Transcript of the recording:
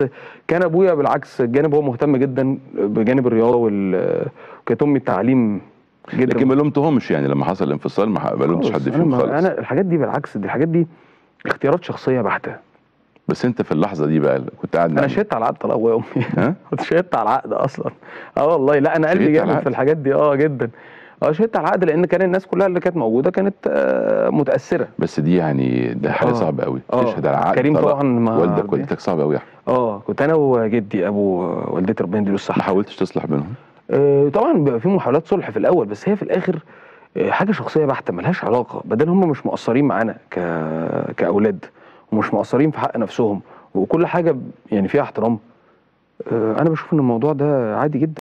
بس كان ابويا بالعكس الجانب هو مهتم جدا بجانب الرياضه وال وكانت امي التعليم جدا لكن ما لومتهمش يعني لما حصل الانفصال ما ما لومتش حد خالص. أنا فيهم ما- خالص انا الحاجات دي بالعكس دي الحاجات دي اختيارات شخصيه بحته بس انت في اللحظه دي بقى كنت قاعد انا مع شهدت على عقد طلاق ابويا وامي ها كنت شهدت على العقد اصلا اه والله لا انا قلبي شهدت على جامد العقد؟ في الحاجات دي اه جدا اه شهدت على العقد لان كان الناس كلها اللي كانت موجوده كانت آه متاثره بس دي يعني ده حاجه آه. صعبه قوي آه. تشهد على عقد كريم طلاق طبعا ما والدك عرض- والدتك صعب قوي يا احمد اه كنت انا وجدي ابو والدتي ربنا يديله ما الصحه حاولتش تصلح بينهم آه طبعا بيبقى في محاولات صلح في الاول بس هي في الاخر آه، حاجه شخصيه بحته ملهاش علاقه بدل هم مش مقصرين معانا ك... كاولاد ومش مقصرين في حق نفسهم وكل حاجه ب- يعني فيها احترام آه، انا بشوف ان الموضوع ده عادي جدا